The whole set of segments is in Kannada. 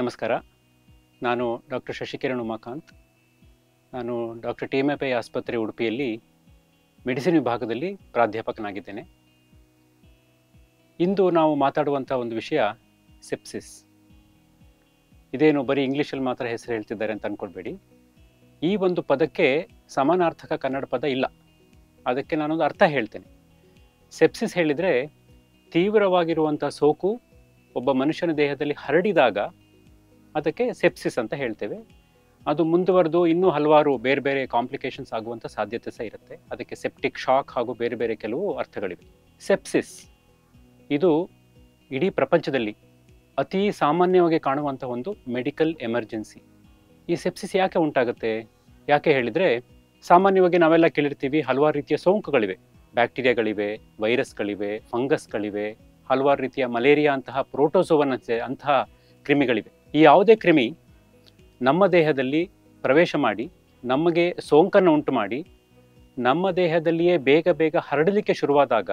ನಮಸ್ಕಾರ ನಾನು ಡಾಕ್ಟರ್ ಶಶಿಕಿರಣ್ ಉಮಾಕಾಂತ್ ನಾನು doctor T M F I ಆಸ್ಪತ್ರೆ ಉಡುಪಿಯಲ್ಲಿ ಮೆಡಿಸಿನ್ ವಿಭಾಗದಲ್ಲಿ ಪ್ರಾಧ್ಯಾಪಕನಾಗಿದ್ದೇನೆ ಇಂದು ನಾವು ಮಾತಾಡುವಂಥ ಒಂದು ವಿಷಯ ಸೆಪ್ಸಿಸ್ ಇದೇನು ಬರೀ ಇಂಗ್ಲೀಷಲ್ಲಿ ಮಾತ್ರ ಹೆಸರು ಹೇಳ್ತಿದ್ದಾರೆ ಅಂತ ಅಂದ್ಕೊಳ್ಬೇಡಿ ಈ ಒಂದು ಪದಕ್ಕೆ ಸಮಾನಾರ್ಥಕ ಕನ್ನಡ ಪದ ಇಲ್ಲ ಅದಕ್ಕೆ ನಾನೊಂದು ಅರ್ಥ ಹೇಳ್ತೇನೆ ಸೆಪ್ಸಿಸ್ ಹೇಳಿದರೆ ತೀವ್ರವಾಗಿರುವಂಥ ಸೋಕು ಒಬ್ಬ ಮನುಷ್ಯನ ದೇಹದಲ್ಲಿ ಹರಡಿದಾಗ ಅದಕ್ಕೆ ಸೆಪ್ಸಿಸ್ ಅಂತ ಹೇಳ್ತೇವೆ ಅದು ಮುಂದುವರೆದು ಇನ್ನೂ ಹಲವಾರು ಬೇರೆ ಬೇರೆ ಕಾಂಪ್ಲಿಕೇಶನ್ಸ್ ಆಗುವಂಥ ಸಾಧ್ಯತೆ ಸಹ ಇರುತ್ತೆ ಅದಕ್ಕೆ ಸೆಪ್ಟಿಕ್ ಶಾಕ್ ಹಾಗೂ ಬೇರೆ ಬೇರೆ ಕೆಲವು ಅರ್ಥಗಳಿವೆ ಸೆಪ್ಸಿಸ್ ಇದು ಇಡೀ ಪ್ರಪಂಚದಲ್ಲಿ ಅತಿ ಸಾಮಾನ್ಯವಾಗಿ ಕಾಣುವಂಥ ಒಂದು ಮೆಡಿಕಲ್ ಎಮರ್ಜೆನ್ಸಿ ಈ ಸೆಪ್ಸಿಸ್ ಯಾಕೆ ಉಂಟಾಗುತ್ತೆ ಯಾಕೆ ಹೇಳಿದರೆ ಸಾಮಾನ್ಯವಾಗಿ ನಾವೆಲ್ಲ ಕೇಳಿರ್ತೀವಿ ಹಲವಾರು ರೀತಿಯ ಸೋಂಕುಗಳಿವೆ ಬ್ಯಾಕ್ಟೀರಿಯಾಗಳಿವೆ ವೈರಸ್ಗಳಿವೆ ಫಂಗಸ್ಗಳಿವೆ ಹಲವಾರು ರೀತಿಯ ಮಲೇರಿಯಾ ಅಂತಹ ಪ್ರೋಟೋಸೋವನ್ ಅಂತಹ ಕ್ರಿಮಿಗಳಿವೆ ಈ ಯಾವುದೇ ಕ್ರಿಮಿ ನಮ್ಮ ದೇಹದಲ್ಲಿ ಪ್ರವೇಶ ಮಾಡಿ ನಮಗೆ ಸೋಂಕನ್ನು ಉಂಟು ಮಾಡಿ ನಮ್ಮ ದೇಹದಲ್ಲಿಯೇ ಬೇಗ ಬೇಗ ಹರಡಲಿಕ್ಕೆ ಶುರುವಾದಾಗ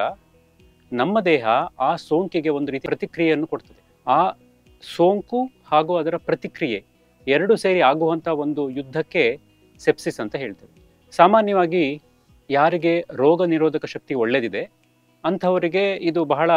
ನಮ್ಮ ದೇಹ ಆ ಸೋಂಕಿಗೆ ಒಂದು ರೀತಿ ಪ್ರತಿಕ್ರಿಯೆಯನ್ನು ಕೊಡ್ತದೆ ಆ ಸೋಂಕು ಹಾಗೂ ಅದರ ಪ್ರತಿಕ್ರಿಯೆ ಎರಡು ಸೇರಿ ಆಗುವಂಥ ಒಂದು ಯುದ್ಧಕ್ಕೆ ಸೆಪ್ಸಿಸ್ ಅಂತ ಹೇಳ್ತೇವೆ ಸಾಮಾನ್ಯವಾಗಿ ಯಾರಿಗೆ ರೋಗ ನಿರೋಧಕ ಶಕ್ತಿ ಒಳ್ಳೆಯದಿದೆ ಅಂಥವರಿಗೆ ಇದು ಬಹಳ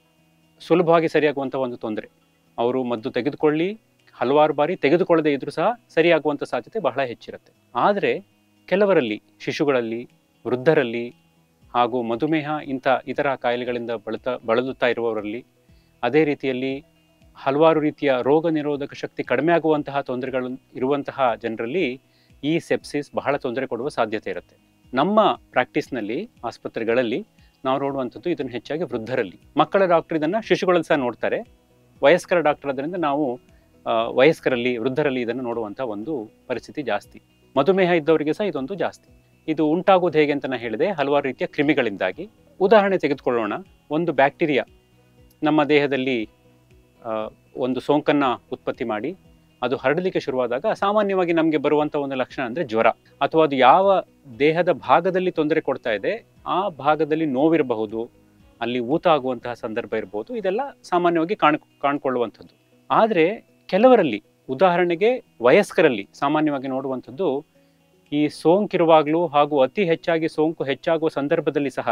ಸುಲಭವಾಗಿ ಸರಿಯಾಗುವಂಥ ಒಂದು ತೊಂದರೆ ಅವರು ಮದ್ದು ತೆಗೆದುಕೊಳ್ಳಿ ಹಲವಾರು ಬಾರಿ ತೆಗೆದುಕೊಳ್ಳದೆ ಇದ್ರೂ ಸಹ ಸರಿಯಾಗುವಂಥ ಸಾಧ್ಯತೆ ಬಹಳ ಹೆಚ್ಚಿರುತ್ತೆ ಆದರೆ ಕೆಲವರಲ್ಲಿ ಶಿಶುಗಳಲ್ಲಿ ವೃದ್ಧರಲ್ಲಿ ಹಾಗೂ ಮಧುಮೇಹ ಇಂಥ ಇತರ ಕಾಯಿಲೆಗಳಿಂದ ಬಳತಾ ಬಳಲುತ್ತಾ ಇರುವವರಲ್ಲಿ ಅದೇ ರೀತಿಯಲ್ಲಿ ಹಲವಾರು ರೀತಿಯ ರೋಗ ನಿರೋಧಕ ಶಕ್ತಿ ಕಡಿಮೆ ಆಗುವಂತಹ ತೊಂದರೆಗಳು ಇರುವಂತಹ ಜನರಲ್ಲಿ ಈ ಸೆಪ್ಸಿಸ್ ಬಹಳ ತೊಂದರೆ ಕೊಡುವ ಸಾಧ್ಯತೆ ಇರುತ್ತೆ ನಮ್ಮ ಪ್ರಾಕ್ಟೀಸ್ನಲ್ಲಿ ಆಸ್ಪತ್ರೆಗಳಲ್ಲಿ ನಾವು ನೋಡುವಂಥದ್ದು ಇದನ್ನು ಹೆಚ್ಚಾಗಿ ವೃದ್ಧರಲ್ಲಿ ಮಕ್ಕಳ ಡಾಕ್ಟರ್ ಇದನ್ನು ಶಿಶುಗಳಲ್ಲಿ ಸಹ ನೋಡ್ತಾರೆ ವಯಸ್ಕರ ಡಾಕ್ಟರ್ ಅದರಿಂದ ನಾವು ಆ, ವಯಸ್ಕರಲ್ಲಿ ವೃದ್ಧರಲ್ಲಿ ಇದನ್ನು ನೋಡುವಂಥ ಒಂದು ಪರಿಸ್ಥಿತಿ ಜಾಸ್ತಿ ಮಧುಮೇಹ ಇದ್ದವರಿಗೆ ಸಹ ಇದೊಂದು ಜಾಸ್ತಿ ಇದು ಉಂಟಾಗೋದು ಹೇಗೆ ಅಂತ ನಾನು ಹೇಳಿದೆ ಹಲವಾರು ರೀತಿಯ ಕ್ರಿಮಿಗಳಿಂದಾಗಿ ಉದಾಹರಣೆ ತೆಗೆದುಕೊಳ್ಳೋಣ ಒಂದು ಬ್ಯಾಕ್ಟೀರಿಯಾ ನಮ್ಮ ದೇಹದಲ್ಲಿ ಆ, ಒಂದು ಸೋಂಕನ್ನು ಉತ್ಪತ್ತಿ ಮಾಡಿ ಅದು ಹರಡಲಿಕ್ಕೆ ಶುರುವಾದಾಗ ಸಾಮಾನ್ಯವಾಗಿ ನಮಗೆ ಬರುವಂಥ ಒಂದು ಲಕ್ಷಣ ಅಂದರೆ ಜ್ವರ ಅಥವಾ ಅದು ಯಾವ ದೇಹದ ಭಾಗದಲ್ಲಿ ತೊಂದರೆ ಕೊಡ್ತಾ ಇದೆ ಆ ಭಾಗದಲ್ಲಿ ನೋವಿರಬಹುದು ಅಲ್ಲಿ ಊತ ಆಗುವಂತಹ ಸಂದರ್ಭ ಇರಬಹುದು ಇದೆಲ್ಲ ಸಾಮಾನ್ಯವಾಗಿ ಕಾಣ್ ಕಾಣ್ಕೊಳ್ಳುವಂಥದ್ದು ಆದರೆ ಕೆಲವರಲ್ಲಿ ಉದಾಹರಣೆಗೆ ವಯಸ್ಕರಲ್ಲಿ ಸಾಮಾನ್ಯವಾಗಿ ನೋಡುವಂಥದ್ದು ಈ ಸೋಂಕಿರುವಾಗಲೂ ಹಾಗೂ ಅತಿ ಹೆಚ್ಚಾಗಿ ಸೋಂಕು ಹೆಚ್ಚಾಗುವ ಸಂದರ್ಭದಲ್ಲಿ ಸಹ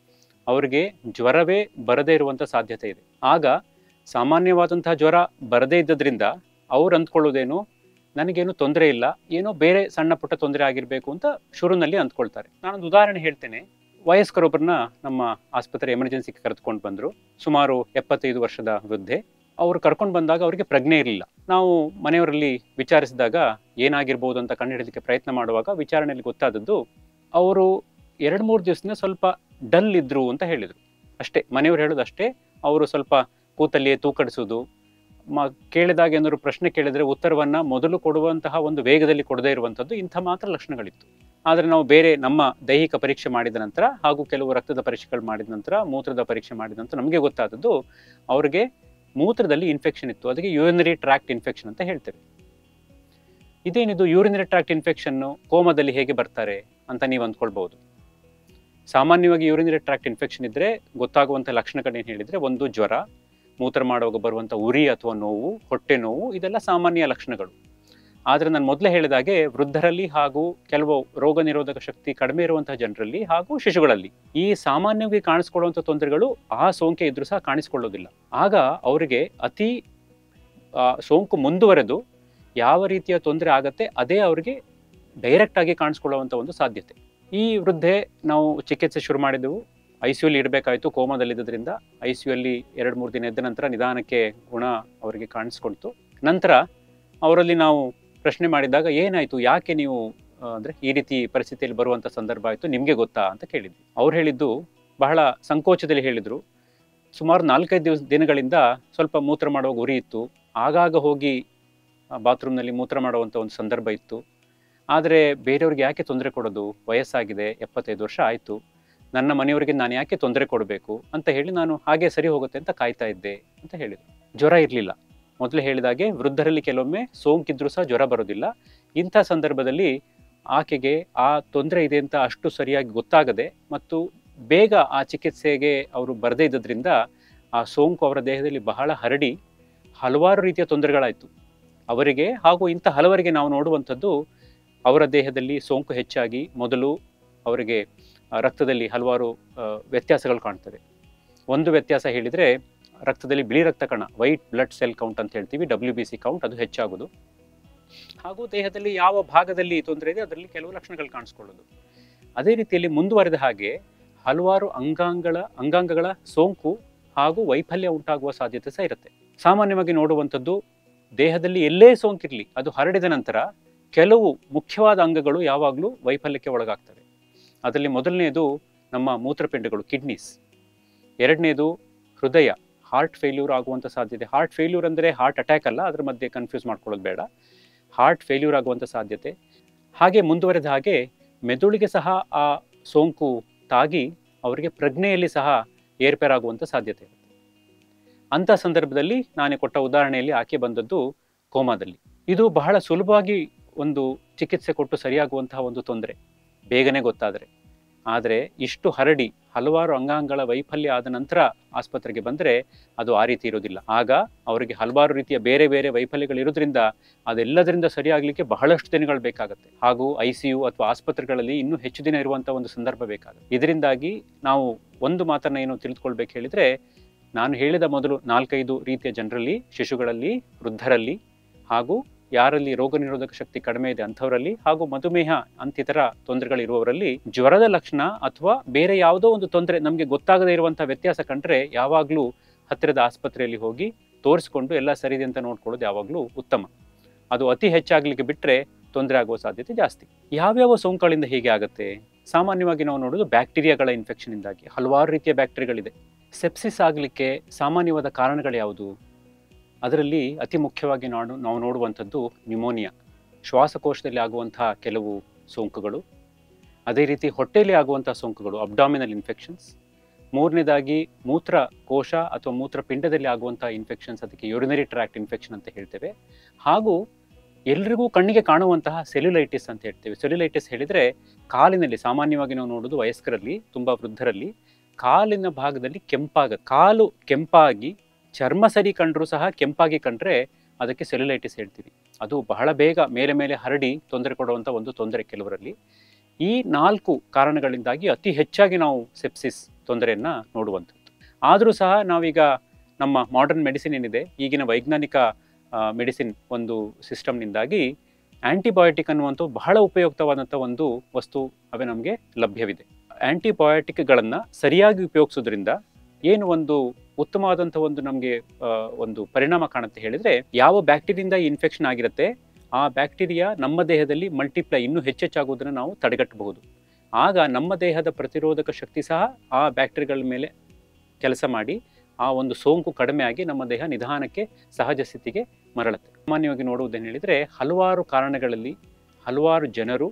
ಅವರಿಗೆ ಜ್ವರವೇ ಬರದೇ ಇರುವಂಥ ಸಾಧ್ಯತೆ ಇದೆ ಆಗ ಸಾಮಾನ್ಯವಾದಂತಹ ಜ್ವರ ಬರದೇ ಇದ್ದದ್ರಿಂದ ಅವ್ರು ಅಂದ್ಕೊಳ್ಳೋದೇನು ನನಗೇನು ತೊಂದರೆ ಇಲ್ಲ ಏನೋ ಬೇರೆ ಸಣ್ಣ ಪುಟ್ಟ ತೊಂದರೆ ಆಗಿರಬೇಕು ಅಂತ ಶುರುನಲ್ಲಿ ಅಂದ್ಕೊಳ್ತಾರೆ ನಾನೊಂದು ಉದಾಹರಣೆ ಹೇಳ್ತೇನೆ ವಯಸ್ಕರೊಬ್ಬರನ್ನ ನಮ್ಮ ಆಸ್ಪತ್ರೆ ಎಮರ್ಜೆನ್ಸಿಗೆ ಕರೆದುಕೊಂಡು ಬಂದರು ಸುಮಾರು ಎಪ್ಪತ್ತೈದು ವರ್ಷದ ವೃದ್ಧೆ ಅವರು ಕರ್ಕೊಂಡು ಬಂದಾಗ ಅವರಿಗೆ ಪ್ರಜ್ಞೆ ಇರಲಿಲ್ಲ ನಾವು ಮನೆಯವರಲ್ಲಿ ವಿಚಾರಿಸಿದಾಗ ಏನಾಗಿರ್ಬೋದು ಅಂತ ಕಂಡುಹಿಡಲಿಕ್ಕೆ ಪ್ರಯತ್ನ ಮಾಡುವಾಗ ವಿಚಾರಣೆಯಲ್ಲಿ ಗೊತ್ತಾದದ್ದು ಅವರು ಎರಡು ಮೂರು ದಿವಸದಿಂದ ಸ್ವಲ್ಪ ಡಲ್ ಇದ್ರು ಅಂತ ಹೇಳಿದರು ಅಷ್ಟೇ ಮನೆಯವರು ಹೇಳೋದು ಅಷ್ಟೇ ಅವರು ಸ್ವಲ್ಪ ಕೂತಲ್ಲಿಯೇ ತೂಕಡಿಸೋದು ಮ ಕೇಳಿದಾಗ ಏನಾದ್ರು ಪ್ರಶ್ನೆ ಕೇಳಿದರೆ ಉತ್ತರವನ್ನು ಮೊದಲು ಕೊಡುವಂತಹ ಒಂದು ವೇಗದಲ್ಲಿ ಕೊಡದೇ ಇರುವಂಥದ್ದು ಇಂಥ ಮಾತ್ರ ಲಕ್ಷಣಗಳಿತ್ತು ಆದರೆ ನಾವು ಬೇರೆ ನಮ್ಮ ದೈಹಿಕ ಪರೀಕ್ಷೆ ಮಾಡಿದ ನಂತರ ಹಾಗೂ ಕೆಲವು ರಕ್ತದ ಪರೀಕ್ಷೆಗಳು ಮಾಡಿದ ನಂತರ ಮೂತ್ರದ ಪರೀಕ್ಷೆ ಮಾಡಿದ ನಂತರ ನಮಗೆ ಗೊತ್ತಾದದ್ದು ಅವರಿಗೆ ಮೂತ್ರದಲ್ಲಿ ಇನ್ಫೆಕ್ಷನ್ ಇತ್ತು ಅದಕ್ಕೆ ಯೂರಿನರಿ ಟ್ರ್ಯಾಕ್ಟ್ ಇನ್ಫೆಕ್ಷನ್ ಅಂತ ಹೇಳ್ತೇವೆ ಇದೇನಿದು ಯೂರಿನರಿ ಟ್ರ್ಯಾಕ್ಟ್ ಇನ್ಫೆಕ್ಷನ್ನು ಕೋಮದಲ್ಲಿ ಹೇಗೆ ಬರ್ತಾರೆ ಅಂತ ನೀವು ಅಂದ್ಕೊಳ್ಬಹುದು ಸಾಮಾನ್ಯವಾಗಿ ಯೂರಿನರಿ ಟ್ರ್ಯಾಕ್ಟ್ ಇನ್ಫೆಕ್ಷನ್ ಇದ್ದರೆ ಗೊತ್ತಾಗುವಂಥ ಲಕ್ಷಣಗಳೇನು ಹೇಳಿದರೆ ಒಂದು ಜ್ವರ ಮೂತ್ರ ಮಾಡುವಾಗ ಬರುವಂಥ ಉರಿ ಅಥವಾ ನೋವು ಹೊಟ್ಟೆ ನೋವು ಇದೆಲ್ಲ ಸಾಮಾನ್ಯ ಲಕ್ಷಣಗಳು ಆದರೆ ನಾನು ಮೊದಲೇ ಹೇಳಿದಾಗೆ ವೃದ್ಧರಲ್ಲಿ ಹಾಗೂ ಕೆಲವು ರೋಗ ನಿರೋಧಕ ಶಕ್ತಿ ಕಡಿಮೆ ಇರುವಂತಹ ಜನರಲ್ಲಿ ಹಾಗೂ ಶಿಶುಗಳಲ್ಲಿ ಈ ಸಾಮಾನ್ಯವಾಗಿ ಕಾಣಿಸ್ಕೊಳ್ಳುವಂಥ ತೊಂದರೆಗಳು ಆ ಸೋಂಕೆ ಇದ್ರೂ ಸಹ ಕಾಣಿಸ್ಕೊಳ್ಳೋದಿಲ್ಲ ಆಗ ಅವರಿಗೆ ಅತಿ ಆ, ಸೋಂಕು ಮುಂದುವರೆದು ಯಾವ ರೀತಿಯ ತೊಂದರೆ ಆಗತ್ತೆ ಅದೇ ಅವರಿಗೆ ಡೈರೆಕ್ಟ್ ಆಗಿ ಕಾಣಿಸ್ಕೊಳ್ಳುವಂಥ ಒಂದು ಸಾಧ್ಯತೆ ಈ ವೃದ್ಧೆ ನಾವು ಚಿಕಿತ್ಸೆ ಶುರು ಮಾಡಿದೆವು ಐ ಸಿ ಯುಲಿ ಇಡಬೇಕಾಯಿತು ಕೋಮಾದಲ್ಲಿದ್ದರಿಂದ ಐ ಸಿ ಯುಲ್ಲಿ ಎರಡು ಮೂರು ದಿನ ಎದ್ದ ನಂತರ ನಿಧಾನಕ್ಕೆ ಗುಣ ಅವರಿಗೆ ಕಾಣಿಸ್ಕೊಳ್ತು ನಂತರ ಅವರಲ್ಲಿ ನಾವು ಪ್ರಶ್ನೆ ಮಾಡಿದಾಗ ಏನಾಯಿತು ಯಾಕೆ ನೀವು ಆ, ಅಂದ್ರೆ ಈ ರೀತಿ ಪರಿಸ್ಥಿತಿಯಲ್ಲಿ ಬರುವಂಥ ಸಂದರ್ಭ ಆಯಿತು ನಿಮಗೆ ಗೊತ್ತಾ ಅಂತ ಕೇಳಿದ್ವಿ ಅವ್ರು ಹೇಳಿದ್ದು ಬಹಳ ಸಂಕೋಚದಲ್ಲಿ ಹೇಳಿದರು ಸುಮಾರು ನಾಲ್ಕೈದು ದಿವಸ ದಿನಗಳಿಂದ ಸ್ವಲ್ಪ ಮೂತ್ರ ಮಾಡುವಾಗ ಉರಿ ಇತ್ತು ಆಗಾಗ ಹೋಗಿ ಬಾತ್ರೂಮ್ನಲ್ಲಿ ಮೂತ್ರ ಮಾಡುವಂಥ ಒಂದು ಸಂದರ್ಭ ಇತ್ತು ಆದರೆ ಬೇರೆಯವ್ರಿಗೆ ಯಾಕೆ ತೊಂದರೆ ಕೊಡೋದು ವಯಸ್ಸಾಗಿದೆ ಎಪ್ಪತ್ತೈದು ವರ್ಷ ಆಯಿತು ನನ್ನ ಮನೆಯವರಿಗೆ ನಾನು ಯಾಕೆ ತೊಂದರೆ ಕೊಡಬೇಕು ಅಂತ ಹೇಳಿ ನಾನು ಹಾಗೆ ಸರಿ ಹೋಗುತ್ತೆ ಅಂತ ಕಾಯ್ತಾ ಇದ್ದೆ ಅಂತ ಹೇಳಿದರು ಜ್ವರ ಇರಲಿಲ್ಲ ಮೊದಲೇ ಹೇಳಿದಾಗೆ ವೃದ್ಧರಲ್ಲಿ ಕೆಲವೊಮ್ಮೆ ಸೋಂಕಿದ್ರೂ ಸಹ ಜ್ವರ ಬರೋದಿಲ್ಲ ಇಂಥ ಸಂದರ್ಭದಲ್ಲಿ ಆಕೆಗೆ ಆ ತೊಂದರೆ ಇದೆ ಅಂತ ಅಷ್ಟು ಸರಿಯಾಗಿ ಗೊತ್ತಾಗದೆ ಮತ್ತು ಬೇಗ ಆ ಚಿಕಿತ್ಸೆಗೆ ಅವರು ಬರದೇ ಇದ್ದದ್ರಿಂದ ಆ ಸೋಂಕು ಅವರ ದೇಹದಲ್ಲಿ ಬಹಳ ಹರಡಿ ಹಲವಾರು ರೀತಿಯ ತೊಂದರೆಗಳಾಯಿತು ಅವರಿಗೆ ಹಾಗೂ ಇಂಥ ಹಲವರಿಗೆ ನಾವು ನೋಡುವಂಥದ್ದು ಅವರ ದೇಹದಲ್ಲಿ ಸೋಂಕು ಹೆಚ್ಚಾಗಿ ಮೊದಲು ಅವರಿಗೆ ಆ, ರಕ್ತದಲ್ಲಿ ಹಲವಾರು ಆ, ವ್ಯತ್ಯಾಸಗಳು ಕಾಣ್ತವೆ ಒಂದು ವ್ಯತ್ಯಾಸ ಹೇಳಿದರೆ ರಕ್ತದಲ್ಲಿ ಬಿಳಿ ರಕ್ತ ಕಣ ವೈಟ್ ಬ್ಲಡ್ ಸೆಲ್ ಕೌಂಟ್ ಅಂತ ಹೇಳ್ತೀವಿ ಡಬ್ಲ್ಯೂ ಬಿ ಸಿ ಕೌಂಟ್ ಅದು ಹೆಚ್ಚಾಗೋದು ಹಾಗೂ ದೇಹದಲ್ಲಿ ಯಾವ ಭಾಗದಲ್ಲಿ ತೊಂದರೆ ಇದೆ ಅದರಲ್ಲಿ ಕೆಲವು ಲಕ್ಷಣಗಳು ಕಾಣಿಸ್ಕೊಳ್ಳೋದು ಅದೇ ರೀತಿಯಲ್ಲಿ ಮುಂದುವರೆದ ಹಾಗೆ ಹಲವಾರು ಅಂಗಾಂಗಗಳ ಅಂಗಾಂಗಗಳ ಸೋಂಕು ಹಾಗೂ ವೈಫಲ್ಯ ಉಂಟಾಗುವ ಸಾಧ್ಯತೆ ಸಹ ಇರುತ್ತೆ ಸಾಮಾನ್ಯವಾಗಿ ನೋಡುವಂಥದ್ದು ದೇಹದಲ್ಲಿ ಎಲ್ಲೇ ಸೋಂಕಿರಲಿ ಅದು ಹರಡಿದ ನಂತರ ಕೆಲವು ಮುಖ್ಯವಾದ ಅಂಗಗಳು ಯಾವಾಗಲೂ ವೈಫಲ್ಯಕ್ಕೆ ಒಳಗಾಗ್ತವೆ ಅದರಲ್ಲಿ ಮೊದಲನೆಯದು ನಮ್ಮ ಮೂತ್ರಪಿಂಡಗಳು ಕಿಡ್ನೀಸ್ ಎರಡನೇದು ಹೃದಯ ಹಾರ್ಟ್ ಫೇಲ್ಯೂರ್ ಆಗುವಂಥ ಸಾಧ್ಯತೆ ಹಾರ್ಟ್ ಫೇಲ್ಯೂರ್ ಅಂದರೆ ಹಾರ್ಟ್ ಅಟ್ಯಾಕ್ ಅಲ್ಲ ಅದ್ರ ಮಧ್ಯೆ ಕನ್ಫ್ಯೂಸ್ ಮಾಡ್ಕೊಳ್ಳೋದು ಬೇಡ ಹಾರ್ಟ್ ಫೇಲ್ಯೂರ್ ಆಗುವಂಥ ಸಾಧ್ಯತೆ ಹಾಗೆ ಮುಂದುವರೆದ ಹಾಗೆ ಮೆದುಳಿಗೆ ಸಹ ಆ ಸೋಂಕು ತಾಗಿ ಅವರಿಗೆ ಪ್ರಜ್ಞೆಯಲ್ಲಿ ಸಹ ಏರ್ಪೇರಾಗುವಂಥ ಸಾಧ್ಯತೆ ಇರುತ್ತೆ ಅಂಥ ಸಂದರ್ಭದಲ್ಲಿ ನಾನು ಕೊಟ್ಟ ಉದಾಹರಣೆಯಲ್ಲಿ ಆಕೆ ಬಂದದ್ದು ಕೋಮಾದಲ್ಲಿ ಇದು ಬಹಳ ಸುಲಭವಾಗಿ ಒಂದು ಚಿಕಿತ್ಸೆ ಕೊಟ್ಟು ಸರಿಯಾಗುವಂತಹ ಒಂದು ತೊಂದರೆ ಬೇಗನೆ ಗೊತ್ತಾದರೆ ಆದರೆ ಇಷ್ಟು ಹರಡಿ ಹಲವಾರು ಅಂಗಾಂಗಗಳ ವೈಫಲ್ಯ ಆದ ನಂತರ ಆಸ್ಪತ್ರೆಗೆ ಬಂದರೆ ಅದು ಆ ರೀತಿ ಇರೋದಿಲ್ಲ ಆಗ ಅವರಿಗೆ ಹಲವಾರು ರೀತಿಯ ಬೇರೆ ಬೇರೆ ವೈಫಲ್ಯಗಳು ಇರೋದ್ರಿಂದ ಅದೆಲ್ಲದರಿಂದ ಸರಿಯಾಗಲಿಕ್ಕೆ ಬಹಳಷ್ಟು ದಿನಗಳು ಬೇಕಾಗುತ್ತೆ ಹಾಗೂ ಐ ಸಿ ಯು ಅಥವಾ ಆಸ್ಪತ್ರೆಗಳಲ್ಲಿ ಇನ್ನೂ ಹೆಚ್ಚು ದಿನ ಇರುವಂಥ ಒಂದು ಸಂದರ್ಭ ಬೇಕಾಗುತ್ತೆ ಇದರಿಂದಾಗಿ ನಾವು ಒಂದು ಮಾತನ್ನ ಏನು ತಿಳಿದುಕೊಳ್ಬೇಕು ಹೇಳಿದರೆ ನಾನು ಹೇಳಿದ ಮೊದಲು ನಾಲ್ಕೈದು ರೀತಿಯ ಜನರಲ್ಲಿ ಶಿಶುಗಳಲ್ಲಿ ವೃದ್ಧರಲ್ಲಿ ಹಾಗೂ ಯಾರಲ್ಲಿ ರೋಗ ನಿರೋಧಕ ಶಕ್ತಿ ಕಡಿಮೆ ಇದೆ ಅಂಥವರಲ್ಲಿ ಹಾಗೂ ಮಧುಮೇಹ ಅಂತಿತರ ತೊಂದರೆಗಳಿರುವವರಲ್ಲಿ ಜ್ವರದ ಲಕ್ಷಣ ಅಥವಾ ಬೇರೆ ಯಾವುದೋ ಒಂದು ತೊಂದರೆ ನಮಗೆ ಗೊತ್ತಾಗದೇ ಇರುವಂತಹ ವ್ಯತ್ಯಾಸ ಕಂಡ್ರೆ ಯಾವಾಗಲೂ ಹತ್ತಿರದ ಆಸ್ಪತ್ರೆಯಲ್ಲಿ ಹೋಗಿ ತೋರಿಸ್ಕೊಂಡು ಎಲ್ಲ ಸರಿದೆ ಅಂತ ನೋಡ್ಕೊಳ್ಳೋದು ಯಾವಾಗಲೂ ಉತ್ತಮ ಅದು ಅತಿ ಹೆಚ್ಚಾಗಲಿಕ್ಕೆ ಬಿಟ್ಟರೆ ತೊಂದರೆ ಆಗುವ ಸಾಧ್ಯತೆ ಜಾಸ್ತಿ ಯಾವ್ಯಾವ ಸೋಂಕುಗಳಿಂದ ಹೀಗೆ ಆಗುತ್ತೆ ಸಾಮಾನ್ಯವಾಗಿ ನಾವು ನೋಡೋದು ಬ್ಯಾಕ್ಟೀರಿಯಾಗಳ ಇನ್ಫೆಕ್ಷನ್ನಿಂದಾಗಿ ಹಲವಾರು ರೀತಿಯ ಬ್ಯಾಕ್ಟೀರಿಯಾಗಳಿದೆ ಸೆಪ್ಸಿಸ್ ಆಗಲಿಕ್ಕೆ ಸಾಮಾನ್ಯವಾದ ಕಾರಣಗಳು ಯಾವುದು ಅದರಲ್ಲಿ ಅತಿ ಮುಖ್ಯವಾಗಿ ನಾಡು ನಾವು ನೋಡುವಂಥದ್ದು ನ್ಯೂಮೋನಿಯಾ ಶ್ವಾಸಕೋಶದಲ್ಲಿ ಆಗುವಂತಹ ಕೆಲವು ಸೋಂಕುಗಳು ಅದೇ ರೀತಿ ಹೊಟ್ಟೆಯಲ್ಲಿ ಆಗುವಂತಹ ಸೋಂಕುಗಳು ಅಬ್ಡಾಮಿನಲ್ ಇನ್ಫೆಕ್ಷನ್ಸ್ ಮೂರನೇದಾಗಿ ಮೂತ್ರಕೋಶ ಅಥವಾ ಮೂತ್ರಪಿಂಡದಲ್ಲಿ ಆಗುವಂತಹ ಇನ್ಫೆಕ್ಷನ್ಸ್ ಅದಕ್ಕೆ ಯೂರಿನರಿ ಟ್ರ್ಯಾಕ್ಟ್ ಇನ್ಫೆಕ್ಷನ್ ಅಂತ ಹೇಳ್ತೇವೆ ಹಾಗೂ ಎಲ್ರಿಗೂ ಕಣ್ಣಿಗೆ ಕಾಣುವಂತಹ ಸೆಲ್ಯುಲೈಟಿಸ್ ಅಂತ ಹೇಳ್ತೇವೆ ಸೆಲ್ಯುಲೈಟಿಸ್ ಹೇಳಿದರೆ ಕಾಲಿನಲ್ಲಿ ಸಾಮಾನ್ಯವಾಗಿ ನಾವು ನೋಡೋದು ವಯಸ್ಕರಲ್ಲಿ ತುಂಬ ವೃದ್ಧರಲ್ಲಿ ಕಾಲಿನ ಭಾಗದಲ್ಲಿ ಕೆಂಪಾಗುತ್ತೆ ಕಾಲು ಕೆಂಪಾಗಿ ಚರ್ಮ ಸರಿ ಕಂಡ್ರೂ ಸಹ ಕೆಂಪಾಗಿ ಕಂಡ್ರೆ ಅದಕ್ಕೆ ಸೆಲ್ಯುಲೈಟಿಸ್ ಹೇಳ್ತೀವಿ ಅದು ಬಹಳ ಬೇಗ ಮೇಲೆ ಮೇಲೆ ಹರಡಿ ತೊಂದರೆ ಕೊಡುವಂಥ ಒಂದು ತೊಂದರೆ ಕೆಲವರಲ್ಲಿ ಈ ನಾಲ್ಕು ಕಾರಣಗಳಿಂದಾಗಿ ಅತಿ ಹೆಚ್ಚಾಗಿ ನಾವು ಸೆಪ್ಸಿಸ್ ತೊಂದರೆಯನ್ನು ನೋಡುವಂಥದ್ದು ಆದರೂ ಸಹ ನಾವೀಗ ನಮ್ಮ ಮಾಡರ್ನ್ ಮೆಡಿಸಿನ್ ಏನಿದೆ ಈಗಿನ ವೈಜ್ಞಾನಿಕ ಮೆಡಿಸಿನ್ ಒಂದು ಸಿಸ್ಟಮ್ನಿಂದಾಗಿ ಆ್ಯಂಟಿಬಯೋಟಿಕ್ ಅನ್ನುವಂಥ ಬಹಳ ಉಪಯುಕ್ತವಾದಂಥ ಒಂದು ವಸ್ತು ಅವೇ ನಮಗೆ ಲಭ್ಯವಿದೆ ಆ್ಯಂಟಿಬಯೋಟಿಕ್ಗಳನ್ನು ಸರಿಯಾಗಿ ಉಪಯೋಗಿಸೋದ್ರಿಂದ ಏನು ಒಂದು ಉತ್ತಮವಾದಂಥ ಒಂದು ನಮಗೆ ಒಂದು ಪರಿಣಾಮ ಕಾಣುತ್ತೆ ಹೇಳಿದರೆ ಯಾವ ಬ್ಯಾಕ್ಟೀರಿಯಿಂದ ಇನ್ಫೆಕ್ಷನ್ ಆಗಿರುತ್ತೆ ಆ ಬ್ಯಾಕ್ಟೀರಿಯಾ ನಮ್ಮ ದೇಹದಲ್ಲಿ ಮಲ್ಟಿಪ್ಲೈ ಇನ್ನೂ ಹೆಚ್ಚೆಚ್ಚಾಗುವುದನ್ನು ನಾವು ತಡೆಗಟ್ಟಬಹುದು ಆಗ ನಮ್ಮ ದೇಹದ ಪ್ರತಿರೋಧಕ ಶಕ್ತಿ ಸಹ ಆ ಬ್ಯಾಕ್ಟೀರಿಯಾಗಳ ಮೇಲೆ ಕೆಲಸ ಮಾಡಿ ಆ ಒಂದು ಸೋಂಕು ಕಡಿಮೆ ಆಗಿ ನಮ್ಮ ದೇಹ ನಿಧಾನಕ್ಕೆ ಸಹಜ ಸ್ಥಿತಿಗೆ ಮರಳುತ್ತೆ ಸಾಮಾನ್ಯವಾಗಿ ನೋಡುವುದೇನು ಹೇಳಿದರೆ ಹಲವಾರು ಕಾರಣಗಳಲ್ಲಿ ಹಲವಾರು ಜನರು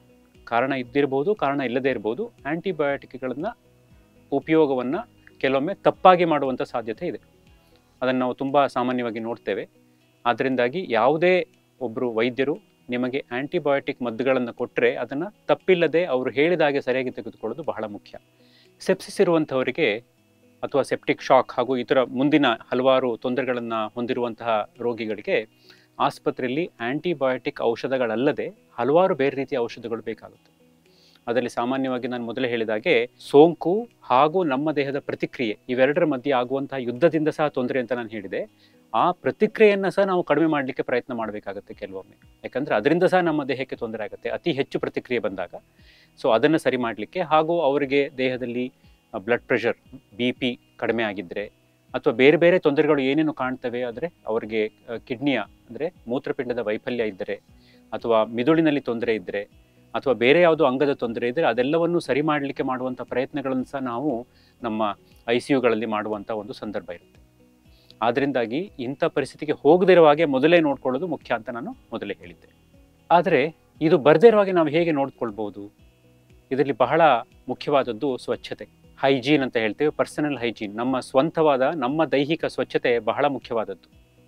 ಕಾರಣ ಇದ್ದಿರಬಹುದು ಕಾರಣ ಇಲ್ಲದೇ ಇರಬಹುದು ಆ್ಯಂಟಿಬಯೋಟಿಕ್ಗಳನ್ನು ಉಪಯೋಗವನ್ನು ಕೆಲವೊಮ್ಮೆ ತಪ್ಪಾಗಿ ಮಾಡುವಂಥ ಸಾಧ್ಯತೆ ಇದೆ ಅದನ್ನು ನಾವು ತುಂಬ ಸಾಮಾನ್ಯವಾಗಿ ನೋಡ್ತೇವೆ ಅದರಿಂದಾಗಿ ಯಾವುದೇ ಒಬ್ಬರು ವೈದ್ಯರು ನಿಮಗೆ ಆ್ಯಂಟಿಬಯೋಟಿಕ್ ಮದ್ದುಗಳನ್ನು ಕೊಟ್ಟರೆ ಅದನ್ನು ತಪ್ಪಿಲ್ಲದೆ ಅವರು ಹೇಳಿದ ಹಾಗೆ ಸರಿಯಾಗಿ ತೆಗೆದುಕೊಳ್ಳೋದು ಬಹಳ ಮುಖ್ಯ ಸೆಪ್ಸಿಸ್ ಇರುವಂಥವರಿಗೆ ಅಥವಾ ಸೆಪ್ಟಿಕ್ ಶಾಕ್ ಹಾಗೂ ಇತರ ಮುಂದಿನ ಹಲವಾರು ತೊಂದರೆಗಳನ್ನು ಹೊಂದಿರುವಂತಹ ರೋಗಿಗಳಿಗೆ ಆಸ್ಪತ್ರೆಯಲ್ಲಿ ಆ್ಯಂಟಿಬಯೋಟಿಕ್ ಔಷಧಗಳಲ್ಲದೆ ಹಲವಾರು ಬೇರೆ ರೀತಿಯ ಔಷಧಗಳು ಬೇಕಾಗುತ್ತೆ ಅದರಲ್ಲಿ ಸಾಮಾನ್ಯವಾಗಿ ನಾನು ಮೊದಲೇ ಹೇಳಿದಾಗೆ ಸೋಂಕು ಹಾಗೂ ನಮ್ಮ ದೇಹದ ಪ್ರತಿಕ್ರಿಯೆ ಇವೆರಡರ ಮಧ್ಯೆ ಆಗುವಂತಹ ಯುದ್ಧದಿಂದ ಸಹ ತೊಂದರೆ ಅಂತ ನಾನು ಹೇಳಿದೆ ಆ ಪ್ರತಿಕ್ರಿಯೆಯನ್ನು ಸಹ ನಾವು ಕಡಿಮೆ ಮಾಡಲಿಕ್ಕೆ ಪ್ರಯತ್ನ ಮಾಡಬೇಕಾಗುತ್ತೆ ಕೆಲವೊಮ್ಮೆ ಯಾಕಂದರೆ ಅದರಿಂದ ಸಹ ನಮ್ಮ ದೇಹಕ್ಕೆ ತೊಂದರೆ ಆಗುತ್ತೆ ಅತಿ ಹೆಚ್ಚು ಪ್ರತಿಕ್ರಿಯೆ ಬಂದಾಗ ಸೊ ಅದನ್ನು ಸರಿ ಮಾಡಲಿಕ್ಕೆ ಹಾಗೂ ಅವರಿಗೆ ದೇಹದಲ್ಲಿ ಬ್ಲಡ್ ಪ್ರೆಷರ್ ಬಿ ಪಿ ಕಡಿಮೆ ಆಗಿದ್ದರೆ ಅಥವಾ ಬೇರೆ ಬೇರೆ ತೊಂದರೆಗಳು ಏನೇನು ಕಾಣ್ತವೆ ಆದರೆ ಅವರಿಗೆ ಕಿಡ್ನಿಯ ಅಂದರೆ ಮೂತ್ರಪಿಂಡದ ವೈಫಲ್ಯ ಇದ್ದರೆ ಅಥವಾ ಮಿದುಳಿನಲ್ಲಿ ತೊಂದರೆ ಇದ್ದರೆ ಅಥವಾ ಬೇರೆ ಯಾವುದೋ ಅಂಗದ ತೊಂದರೆ ಇದ್ದರೆ ಅದೆಲ್ಲವನ್ನು ಸರಿ ಮಾಡಲಿಕ್ಕೆ ಮಾಡುವಂಥ ಪ್ರಯತ್ನಗಳನ್ನು ಸಹ ನಾವು ನಮ್ಮ ಐ ಸಿ ಯುಗಳಲ್ಲಿ ಮಾಡುವಂಥ ಒಂದು ಸಂದರ್ಭ ಇರುತ್ತೆ ಆದ್ದರಿಂದಾಗಿ ಇಂಥ ಪರಿಸ್ಥಿತಿಗೆ ಹೋಗದಿರುವ ಹಾಗೆ ಮೊದಲೇ ನೋಡ್ಕೊಳ್ಳೋದು ಮುಖ್ಯ ಅಂತ ನಾನು ಮೊದಲೇ ಹೇಳಿದ್ದೆ ಆದರೆ ಇದು ಬರದೇ ಇರೋ ಹಾಗೆ ನಾವು ಹೇಗೆ ನೋಡ್ಕೊಳ್ಬೋದು ಇದರಲ್ಲಿ ಬಹಳ ಮುಖ್ಯವಾದದ್ದು ಸ್ವಚ್ಛತೆ ಹೈಜೀನ್ ಅಂತ ಹೇಳ್ತೇವೆ ಪರ್ಸನಲ್ ಹೈಜೀನ್ ನಮ್ಮ ಸ್ವಂತವಾದ ನಮ್ಮ ದೈಹಿಕ ಸ್ವಚ್ಛತೆ ಬಹಳ ಮುಖ್ಯವಾದದ್ದು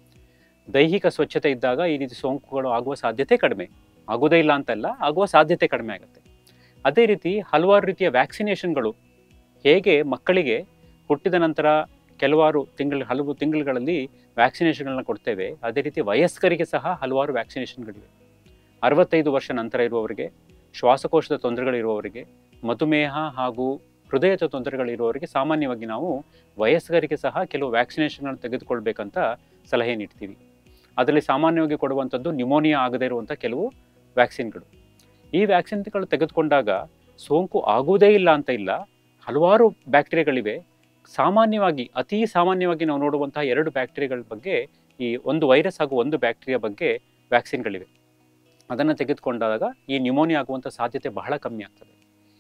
ದೈಹಿಕ ಸ್ವಚ್ಛತೆ ಇದ್ದಾಗ ಈ ರೀತಿ ಸೋಂಕುಗಳು ಆಗುವ ಸಾಧ್ಯತೆ ಕಡಿಮೆ ಆಗೋದೇ ಇಲ್ಲ ಅಂತಲ್ಲ ಆಗುವ ಸಾಧ್ಯತೆ ಕಡಿಮೆ ಆಗುತ್ತೆ ಅದೇ ರೀತಿ ಹಲವಾರು ರೀತಿಯ ವ್ಯಾಕ್ಸಿನೇಷನ್ಗಳು ಹೇಗೆ ಮಕ್ಕಳಿಗೆ ಹುಟ್ಟಿದ ನಂತರ ಕೆಲವಾರು ತಿಂಗಳ ಹಲವು ತಿಂಗಳುಗಳಲ್ಲಿ ವ್ಯಾಕ್ಸಿನೇಷನ್ಗಳನ್ನ ಕೊಡ್ತೇವೆ ಅದೇ ರೀತಿ ವಯಸ್ಕರಿಗೆ ಸಹ ಹಲವಾರು ವ್ಯಾಕ್ಸಿನೇಷನ್ಗಳಿವೆ ಅರವತ್ತೈದು ವರ್ಷ ನಂತರ ಇರುವವರಿಗೆ ಶ್ವಾಸಕೋಶದ ತೊಂದರೆಗಳಿರುವವರಿಗೆ ಮಧುಮೇಹ ಹಾಗೂ ಹೃದಯದ ತೊಂದರೆಗಳಿರುವವರಿಗೆ ಸಾಮಾನ್ಯವಾಗಿ ನಾವು ವಯಸ್ಕರಿಗೆ ಸಹ ಕೆಲವು ವ್ಯಾಕ್ಸಿನೇಷನ್ಗಳನ್ನು ತೆಗೆದುಕೊಳ್ಬೇಕಂತ ಸಲಹೆ ನೀಡ್ತೀವಿ ಅದರಲ್ಲಿ ಸಾಮಾನ್ಯವಾಗಿ ಕೊಡುವಂಥದ್ದು ನ್ಯೂಮೋನಿಯಾ ಆಗದೇ ಇರುವಂಥ ಕೆಲವು ವ್ಯಾಕ್ಸಿನ್ಗಳು ಈ ವ್ಯಾಕ್ಸಿನ್ಗಳು ತೆಗೆದುಕೊಂಡಾಗ ಸೋಂಕು ಆಗುವುದೇ ಇಲ್ಲ ಅಂತ ಇಲ್ಲ ಹಲವಾರು ಬ್ಯಾಕ್ಟೀರಿಯಾಗಳಿವೆ ಸಾಮಾನ್ಯವಾಗಿ ಅತಿ ಸಾಮಾನ್ಯವಾಗಿ ನಾವು ನೋಡುವಂತಹ ಎರಡು ಬ್ಯಾಕ್ಟೀರಿಯಾಗಳ ಬಗ್ಗೆ ಈ ಒಂದು ವೈರಸ್ ಹಾಗೂ ಒಂದು ಬ್ಯಾಕ್ಟೀರಿಯಾ ಬಗ್ಗೆ ವ್ಯಾಕ್ಸಿನ್ಗಳಿವೆ ಅದನ್ನು ತೆಗೆದುಕೊಂಡಾಗ ಈ ನ್ಯೂಮೋನಿಯಾ ಆಗುವಂಥ ಸಾಧ್ಯತೆ ಬಹಳ ಕಮ್ಮಿ ಆಗ್ತದೆ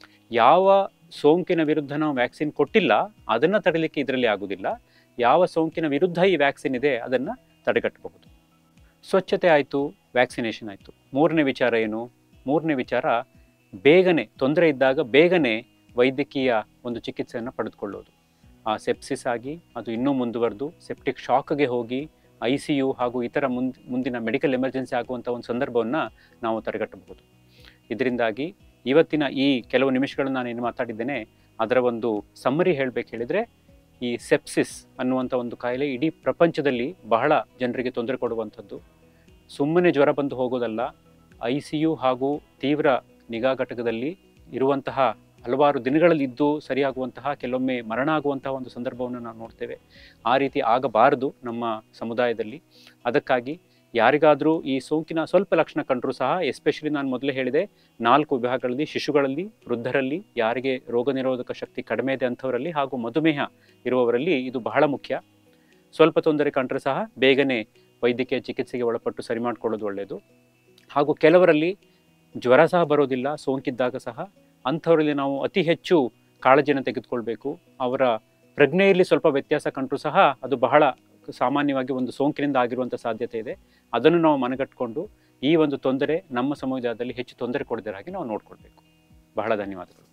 ಯಾವ ಸೋಂಕಿನ ವಿರುದ್ಧ ನಾವು ವ್ಯಾಕ್ಸಿನ್ ಕೊಟ್ಟಿಲ್ಲ ಅದನ್ನು ತಡೆಯಲಿಕ್ಕೆ ಇದರಲ್ಲಿ ಆಗುವುದಿಲ್ಲ ಯಾವ ಸೋಂಕಿನ ವಿರುದ್ಧ ಈ ವ್ಯಾಕ್ಸಿನ್ ಇದೆ ಅದನ್ನು ತಡೆಗಟ್ಟಬಹುದು ಸ್ವಚ್ಛತೆ ಆಯಿತು ವ್ಯಾಕ್ಸಿನೇಷನ್ ಆಯಿತು ಮೂರನೇ ವಿಚಾರ ಏನು ಮೂರನೇ ವಿಚಾರ ಬೇಗನೆ ತೊಂದರೆ ಇದ್ದಾಗ ಬೇಗನೆ ವೈದ್ಯಕೀಯ ಒಂದು ಚಿಕಿತ್ಸೆಯನ್ನು ಪಡೆದುಕೊಳ್ಳೋದು ಆ ಸೆಪ್ಸಿಸ್ ಆಗಿ ಅದು ಇನ್ನೂ ಮುಂದುವರೆದು ಸೆಪ್ಟಿಕ್ ಶಾಕ್ಗೆ ಹೋಗಿ ಐ ಸಿ ಯು ಹಾಗೂ ಇತರ ಮುಂದ್ ಮುಂದಿನ ಮೆಡಿಕಲ್ ಎಮರ್ಜೆನ್ಸಿ ಆಗುವಂಥ ಒಂದು ಸಂದರ್ಭವನ್ನು ನಾವು ತಡೆಗಟ್ಟಬಹುದು ಇದರಿಂದಾಗಿ ಇವತ್ತಿನ ಈ ಕೆಲವು ನಿಮಿಷಗಳನ್ನು ನಾನು ಏನು ಮಾತಾಡಿದ್ದೇನೆ ಅದರ ಒಂದು ಸಮ್ಮರಿ ಹೇಳಬೇಕು ಹೇಳಿದರೆ ಈ ಸೆಪ್ಸಿಸ್ ಅನ್ನುವಂಥ ಒಂದು ಕಾಯಿಲೆ ಇಡೀ ಪ್ರಪಂಚದಲ್ಲಿ ಬಹಳ ಜನರಿಗೆ ತೊಂದರೆ ಕೊಡುವಂಥದ್ದು ಸುಮ್ಮನೆ ಜ್ವರ ಬಂದು ಹೋಗೋದಲ್ಲ ಐ ಸಿ ಯು ಹಾಗೂ ತೀವ್ರ ನಿಗಾ ಘಟಕದಲ್ಲಿ ಇರುವಂತಹ ಹಲವಾರು ದಿನಗಳಲ್ಲಿ ಇದ್ದು ಸರಿಯಾಗುವಂತಹ ಕೆಲವೊಮ್ಮೆ ಮರಣ ಆಗುವಂತಹ ಒಂದು ಸಂದರ್ಭವನ್ನು ನಾವು ನೋಡ್ತೇವೆ ಆ ರೀತಿ ಆಗಬಾರದು ನಮ್ಮ ಸಮುದಾಯದಲ್ಲಿ ಅದಕ್ಕಾಗಿ ಯಾರಿಗಾದರೂ ಈ ಸೋಂಕಿನ ಸ್ವಲ್ಪ ಲಕ್ಷಣ ಕಂಡರೂ ಸಹ ಎಸ್ಪೆಷಲಿ ನಾನು ಮೊದಲೇ ಹೇಳಿದೆ ನಾಲ್ಕು ವಿಭಾಗಗಳಲ್ಲಿ ಶಿಶುಗಳಲ್ಲಿ ವೃದ್ಧರಲ್ಲಿ ಯಾರಿಗೆ ರೋಗ ನಿರೋಧಕ ಶಕ್ತಿ ಕಡಿಮೆ ಇದೆ ಅಂಥವರಲ್ಲಿ ಹಾಗೂ ಮಧುಮೇಹ ಇರುವವರಲ್ಲಿ ಇದು ಬಹಳ ಮುಖ್ಯ ಸ್ವಲ್ಪ ತೊಂದರೆ ಕಂಡರೂ ಸಹ ಬೇಗನೆ ವೈದ್ಯಕೀಯ ಚಿಕಿತ್ಸೆಗೆ ಒಳಪಟ್ಟು ಸರಿ ಮಾಡಿಕೊಳ್ಳೋದು ಒಳ್ಳೆಯದು ಹಾಗೂ ಕೆಲವರಲ್ಲಿ ಜ್ವರ ಸಹ ಬರೋದಿಲ್ಲ ಸೋಂಕಿದ್ದಾಗ ಸಹ ಅಂಥವರಲ್ಲಿ ನಾವು ಅತಿ ಹೆಚ್ಚು ಕಾಳಜಿಯನ್ನು ತೆಗೆದುಕೊಳ್ಬೇಕು ಅವರ ಪ್ರಜ್ಞೆಯಲ್ಲಿ ಸ್ವಲ್ಪ ವ್ಯತ್ಯಾಸ ಕಂಡರೂ ಸಹ ಅದು ಬಹಳ ಸಾಮಾನ್ಯವಾಗಿ ಒಂದು ಸೋಂಕಿನಿಂದ ಆಗಿರುವಂಥ ಸಾಧ್ಯತೆ ಇದೆ ಅದನ್ನು ನಾವು ಮನಗಟ್ಕೊಂಡು ಈ ಒಂದು ತೊಂದರೆ ನಮ್ಮ ಸಮುದಾಯದಲ್ಲಿ ಹೆಚ್ಚು ತೊಂದರೆ ಕೊಡದಿರ ಹಾಗೆ ನಾವು ನೋಡ್ಕೊಳ್ಬೇಕು ಬಹಳ ಧನ್ಯವಾದಗಳು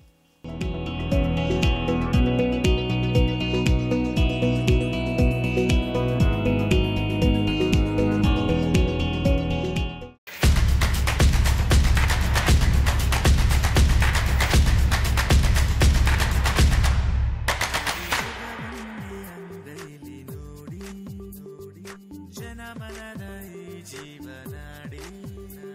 ಜನಮನದ ಈ ಜೀವನಾಡಿ